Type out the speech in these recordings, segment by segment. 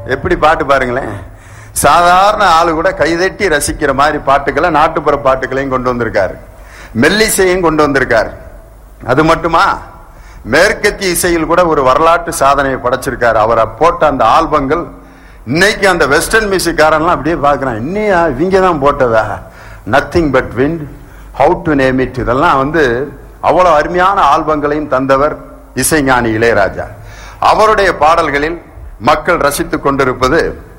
எப்படி பாட்டு பாருங்களேன் சாதாரண ஆளு கூட கைதட்டி ரசிக்கிற மாதிரி பாட்டுக்களை நாட்டுப்புற பாட்டுகளையும் கொண்டு வந்திருக்காரு மெல்லிசையும் கொண்டு வந்திருக்காரு அது மட்டுமா மேற்கத்திய இசையில் கூட ஒரு வரலாற்று சாதனையை படைச்சிருக்காரு அவரை போட்ட அந்த ஆல்பங்கள் இன்னைக்கு அந்த வெஸ்டர்ன் மியூசிக்காரன்லாம் அப்படியே பார்க்கறான் இன்னையா இவங்க தான் போட்டதா nothing but wind how to name it இதெல்லாம் வந்து அவ்வளவு அருமையான ஆல்பங்களையும் தந்தவர் இசைஞானி இளையராஜா அவருடைய பாடல்களில் மக்கள் ரசித்துக் கொண்டிருப்பது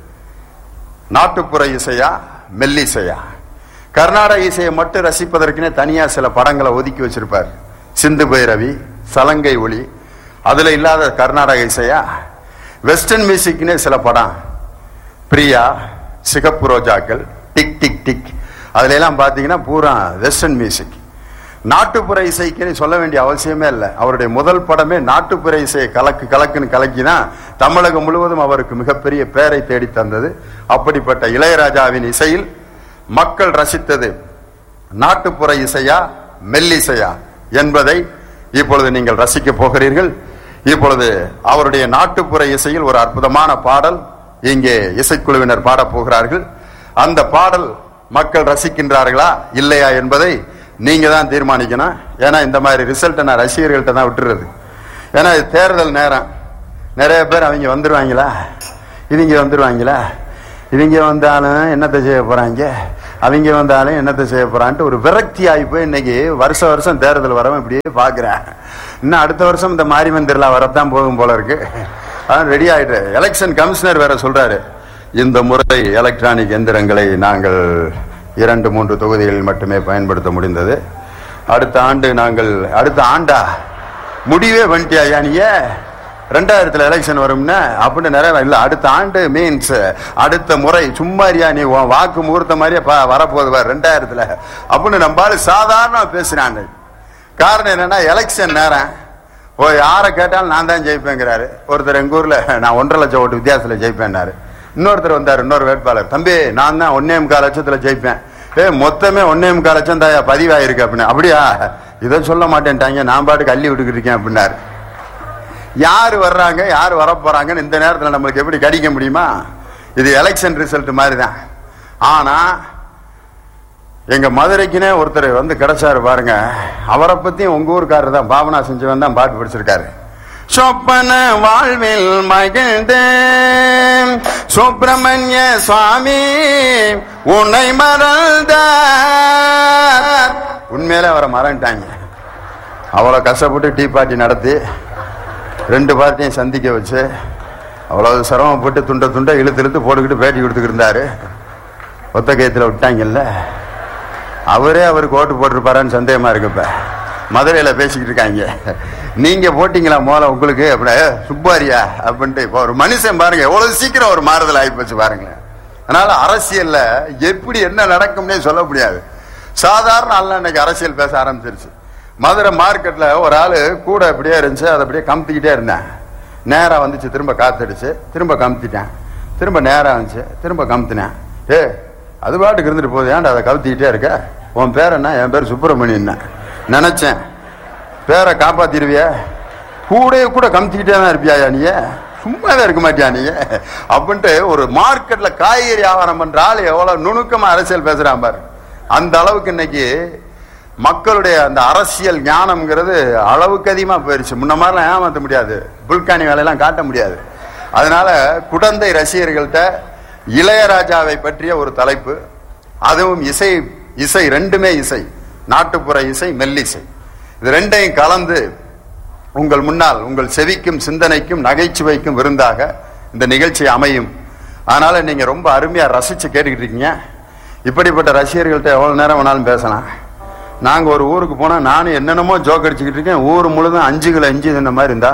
நாட்டுப்புற இசையா மெல்லிசையா கர்நாடக இசையை மட்டும் ரசிப்பதற்குனே தனியா சில படங்களை ஒதுக்கி வச்சிருப்பார் சிந்து பைரவி சலங்கை ஒளி அதுல இல்லாத கர்நாடக இசையா வெஸ்டர்ன் மியூசிக்னே சில படம் பிரியா சிகப்பு ரோஜாக்கள் டிக் டிக் டிக் அதுல எல்லாம் பாத்தீங்கன்னா பூரா வெஸ்டர்ன் மியூசிக் நாட்டுப்புற இசைக்கு சொல்ல வேண்டிய அவசியமே இல்லை அவருடைய முதல் படமே நாட்டுப்புற இசையை கலக்கு கலக்குன்னு கலக்கினா தமிழகம் முழுவதும் அவருக்கு மிகப்பெரிய பேரை தேடி தந்தது அப்படிப்பட்ட இளையராஜாவின் இசையில் மக்கள் ரசித்தது நாட்டுப்புற இசையா மெல்லிசையா என்பதை இப்பொழுது நீங்கள் ரசிக்க போகிறீர்கள் இப்பொழுது அவருடைய நாட்டுப்புற இசையில் ஒரு அற்புதமான பாடல் இங்கே இசைக்குழுவினர் பாடப் போகிறார்கள் அந்த பாடல் மக்கள் ரசிக்கின்றார்களா இல்லையா என்பதை நீங்க தான் தீர்மானிக்கணும் ஏன்னா இந்த மாதிரி ரிசல்ட்டை நான் ரசிகர்கள்ட்ட தான் விட்டுறது ஏன்னா இது தேர்தல் நேரம் நிறைய பேர் அவங்க வந்துருவாங்களா இவங்க வந்துருவாங்களா இவங்க வந்தாலும் என்னத்தை செய்ய போறாங்க அவங்க வந்தாலும் என்னத்தை செய்ய போறான்ட்டு ஒரு விரக்தி ஆகி போய் இன்னைக்கு வருஷ வருஷம் தேர்தல் வரவன் இப்படியே பாக்குறேன் இன்னும் அடுத்த வருஷம் இந்த மாரிமன் திருவிழா வரத்தான் போகும் போல இருக்கு அதான் ரெடி ஆயிட்டு எலெக்ஷன் கமிஷனர் வேற சொல்றாரு இந்த முறை எலக்ட்ரானிக் எந்திரங்களை நாங்கள் இரண்டு மூன்று தொகுதிகளில் மட்டுமே பயன்படுத்த முடிந்தது அடுத்த ஆண்டு நாங்கள் அடுத்த ஆண்டா முடிவே பண்ணிட்டியா நீங்க ரெண்டாயிரத்துல எலெக்ஷன் வரும்னா அப்படின்னு நிறைய இல்ல அடுத்த ஆண்டு மீன்ஸ் அடுத்த முறை சும்மாரியா நீ உன் வாக்கு முகூர்த்த மாதிரியே ப- வரப்போகுது பாரு ரெண்டாயிரத்துல அப்படின்னு நம்பால சாதாரண பேசுறாங்க காரணம் என்னன்னா எலெக்ஷன் நேரம் ஓ யாரை கேட்டாலும் நான் தான் ஜெயிப்பேங்கிறாரு ஒருத்தர் எங்க ஊர்ல நான் ஒன்றரை லட்சம் ஓட்டு வித்தியாசத்துல ஜெயிப்பேன்னாரு இன்னொருத்தர் வந்தார் இன்னொரு வேட்பாளர் தம்பி நான் தான் ஒன்னே முக்கால் லட்சத்துல ஜெயிப்பேன் ஏ மொத்தமே ஒன்னே முக்கால் லட்சம் தாயா பதிவாயிருக்கு அப்படின்னு அப்படியா இதை சொல்ல மாட்டேன்ட்டாங்க நான் பாட்டுக்கு அள்ளி விட்டுக்கிட்டு இருக்கேன் அப்படின்னாரு யார் வர்றாங்க யார் வரப்போறாங்கன்னு இந்த நேரத்தில் நம்மளுக்கு எப்படி கடிக்க முடியுமா இது எலெக்ஷன் ரிசல்ட் மாதிரி தான் ஆனா எங்க மதுரைக்குனே ஒருத்தர் வந்து கிடைச்சாரு பாருங்க அவரை பத்தி உங்க ஊருக்காரர் தான் பாவனா செஞ்சவன் தான் பாட்டு படிச்சிருக்காரு சொப்பன வாழ்வில் மகிழ்ந்து சுப்பிரமணிய சுவாமி உன்னை மறந்த உண்மையிலே அவரை மறந்துட்டாங்க அவ்வளவு கஷ்டப்பட்டு டீ பார்ட்டி நடத்தி ரெண்டு பார்ட்டியும் சந்திக்க வச்சு அவ்வளவு சிரமப்பட்டு துண்டை துண்டை இழுத்து இழுத்து போட்டுக்கிட்டு பேட்டி கொடுத்துக்கிட்டு இருந்தாரு ஒத்த கயத்தில் விட்டாங்கல்ல அவரே அவருக்கு ஓட்டு போட்டிருப்பாரான்னு சந்தேகமா இருக்கு இப்ப மதுரையில பேசிக்கிட்டு இருக்காங்க நீங்க போட்டீங்களா மோல உங்களுக்கு அப்படி சுப்பாரியா அப்படின்ட்டு இப்போ ஒரு மனுஷன் பாருங்க எவ்வளவு சீக்கிரம் ஒரு மாறுதல் ஆகிப்போச்சு பாருங்களேன் அதனால அரசியல்ல எப்படி என்ன நடக்கும்னே சொல்ல முடியாது சாதாரண ஆள் இன்னைக்கு அரசியல் பேச ஆரம்பிச்சிருச்சு மதுரை மார்க்கெட்ல ஒரு ஆளு கூட அப்படியே இருந்துச்சு அதை அப்படியே கமுத்திக்கிட்டே இருந்தேன் நேரா வந்துச்சு திரும்ப காத்தடிச்சு திரும்ப கமுத்திட்டேன் திரும்ப நேரா வந்துச்சு திரும்ப கமுத்தினேன் ஏ அது பாட்டுக்கு இருந்துட்டு போகுது ஏன்டா அதை கவுத்திக்கிட்டே இருக்க உன் பேர் என்ன என் பேர் சுப்பிரமணியன் நினைச்சேன் பேரை காப்பாத்திருவிய கூடயே கூட கமுத்திக்கிட்டே தான் இருப்பியா நீ சும்மாவே இருக்க மாட்டியா நீ அப்படின்ட்டு ஒரு மார்க்கெட்ல காய்கறி வியாபாரம் பண்ற ஆள் எவ்வளவு நுணுக்கமா அரசியல் பேசுறான் பாரு அந்த அளவுக்கு இன்னைக்கு மக்களுடைய அந்த அரசியல் ஞானம்ங்கிறது அளவுக்கு அதிகமா போயிருச்சு முன்ன மாதிரிலாம் ஏமாத்த முடியாது புல்கானி வேலையெல்லாம் காட்ட முடியாது அதனால குடந்தை ரசிகர்கள்ட்ட இளையராஜாவை பற்றிய ஒரு தலைப்பு அதுவும் இசை இசை ரெண்டுமே இசை நாட்டுப்புற இசை மெல்லிசை இது ரெண்டையும் கலந்து உங்கள் முன்னால் உங்கள் செவிக்கும் சிந்தனைக்கும் நகைச்சுவைக்கும் விருந்தாக இந்த நிகழ்ச்சி அமையும் அதனால நீங்க ரொம்ப அருமையா ரசிச்சு கேட்டுக்கிட்டு இருக்கீங்க இப்படிப்பட்ட ரசிகர்கள்ட்ட எவ்வளவு நேரம் வேணாலும் பேசலாம் நாங்க ஒரு ஊருக்கு போனா நானும் என்னென்னமோ ஜோக் அடிச்சுக்கிட்டு இருக்கேன் ஊர் முழுதும் அஞ்சு கிலோ அஞ்சு இந்த மாதிரி இருந்தா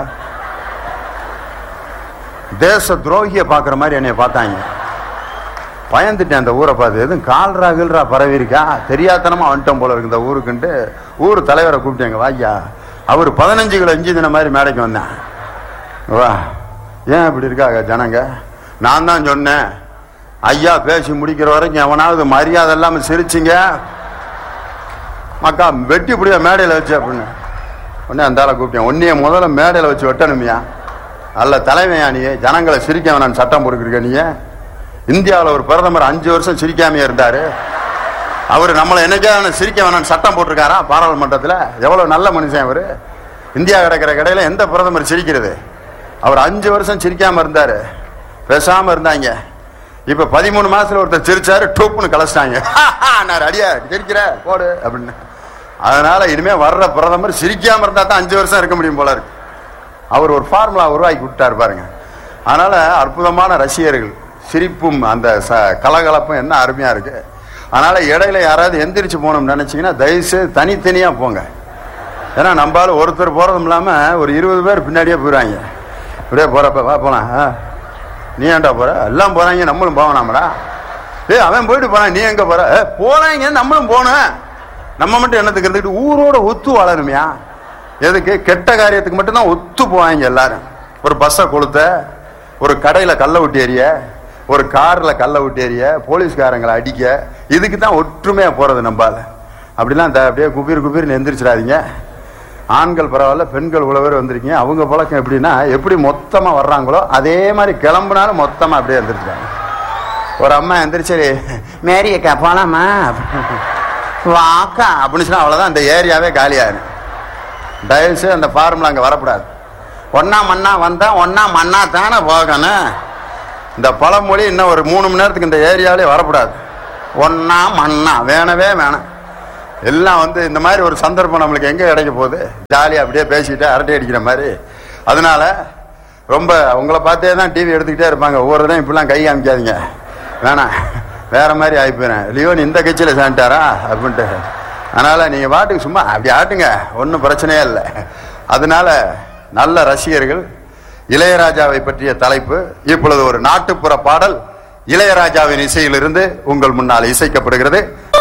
தேச துரோகிய பாக்குற மாதிரி என்னைய பார்த்தாங்க பயந்துட்டேன் அந்த ஊரை பார்த்து எதுவும் கால்ரா கீழ்ரா பரவி இருக்கா தெரியாதனமா வந்துட்டோம் போல இருக்கு இந்த ஊருக்குன்ட்டு ஊர் தலைவரை கூப்பிட்டேங்க வாய்யா அவர் பதினஞ்சு கிலோ இஞ்சி தின மாதிரி மேடைக்கு வந்தேன் வா ஏன் இப்படி இருக்காங்க ஜனங்க நான் தான் சொன்னேன் ஐயா பேசி முடிக்கிற வரைக்கும் எவனாவது மரியாதை இல்லாம சிரிச்சிங்க மக்கா வெட்டி புடிய மேடையில் வச்சு அப்படின்னு உடனே அந்த ஆளை கூப்பிட்டேன் உன்னைய முதல்ல மேடையில் வச்சு வெட்டணுமியா நல்ல தலைமையா நீ ஜனங்களை சிரிக்க வேணாம் சட்டம் போட்டுருக்க நீ இந்தியாவில் ஒரு பிரதமர் அஞ்சு வருஷம் சிரிக்காமையே இருந்தாரு அவர் நம்மளை என்னைக்காவது சிரிக்க வேணாம் சட்டம் போட்டிருக்காரா பாராளுமன்றத்தில் எவ்வளவு நல்ல மனுஷன் அவர் இந்தியா கிடக்கிற கடையில் எந்த பிரதமர் சிரிக்கிறது அவர் அஞ்சு வருஷம் சிரிக்காம இருந்தாரு பேசாம இருந்தாங்க இப்ப பதிமூணு மாசத்துல ஒருத்தர் சிரிச்சாரு டூப்புன்னு கலைச்சிட்டாங்க நான் அடியா சிரிக்கிற போடு அப்படின்னு அதனால இனிமே வர்ற பிரதமர் சிரிக்காம இருந்தா தான் அஞ்சு வருஷம் இருக்க முடியும் போல இருக்கு அவர் ஒரு ஃபார்முலா உருவாக்கி விட்டார் பாருங்க அதனால அற்புதமான ரசிகர்கள் சிரிப்பும் அந்த ச- கலகலப்பும் என்ன அருமையா இருக்கு அதனால இடையில யாராவது எந்திரிச்சு போகணும்னு நினைச்சீங்கன்னா தயவுசெய்து தனித்தனியா போங்க ஏன்னா நம்மளால ஒருத்தர் போறதும் இல்லாம ஒரு இருபது பேர் பின்னாடியே போயிடுவாங்க இப்படியே போறப்ப வா போலாம் ஆ. நீ ஏன்டா போற எல்லாம் போறாங்க நம்மளும் போகணாமடா ஏய் அவன் போயிட்டு போறான் நீ எங்க போற "ஏ, போறாங்க நம்மளும் போனோம் நம்ம மட்டும் என்னத்துக்கு இருந்துக்கிட்டு ஊரோட ஒத்து வாழணுமையா எதுக்கு கெட்ட காரியத்துக்கு மட்டும்தான் ஒத்து போவாங்க எல்லாரும் ஒரு பஸ்ஸை கொளுத்த ஒரு கடையில கல்ல விட்டு எறிய ஒரு கார்ல கல்ல விட்டு எறிய போலீஸ்காரங்களை அடிக்க இதுக்கு தான் ஒற்றுமையா போறது நம்பால அப்படிலாம் இந்த அப்படியே குபீர் குபீர்னு எந்திரிச்சிடாதீங்க ஆண்கள் பரவாயில்ல பெண்கள் இவ்வளவு பேர் வந்திருக்கீங்க அவங்க பழக்கம் எப்படின்னா எப்படி மொத்தமா வர்றாங்களோ அதே மாதிரி கிளம்புனாலும் மொத்தமா அப்படியே எந்திரிச்சிட்டாங்க ஒரு அம்மா எந்திரிச்சு மேரி அக்கா போலாமா வாக்கா அப்படின்னு சொன்னா அவ்வளவுதான் அந்த ஏரியாவே காலியாயிரும் தயவுசெய்து அந்த ஃபார்முலா அங்க வரக்கூடாது ஒன்னா மண்ணா வந்தா ஒன்னா மண்ணா தானே போகணும் இந்த பழமொழி இன்னும் ஒரு மூணு மணி நேரத்துக்கு இந்த ஏரியாவிலே வரக்கூடாது ஒன்னா மண்ணா வேணவே வேணாம் எல்லாம் வந்து இந்த மாதிரி ஒரு சந்தர்ப்பம் நம்மளுக்கு எங்க கிடைக்க போகுது ஜாலியா அப்படியே பேசிட்டு அரட்டை அடிக்கிற மாதிரி அதனால ரொம்ப உங்களை பார்த்தே தான் டிவி எடுத்துக்கிட்டே இருப்பாங்க ஒவ்வொரு தடவையும் இப்படிலாம் கை காமிக்காதீங்க வேணாம் வேற மாதிரி ஆகி போயிறேன் லியோன் இந்த கட்சியில் சேர்ந்துட்டாரா அப்படின்ட்டு அதனால நீங்க பாட்டுக்கு சும்மா அப்படி ஆட்டுங்க ஒன்றும் பிரச்சனையே இல்லை அதனால நல்ல ரசிகர்கள் இளையராஜாவை பற்றிய தலைப்பு இப்பொழுது ஒரு நாட்டுப்புற பாடல் இளையராஜாவின் இசையிலிருந்து உங்கள் முன்னால் இசைக்கப்படுகிறது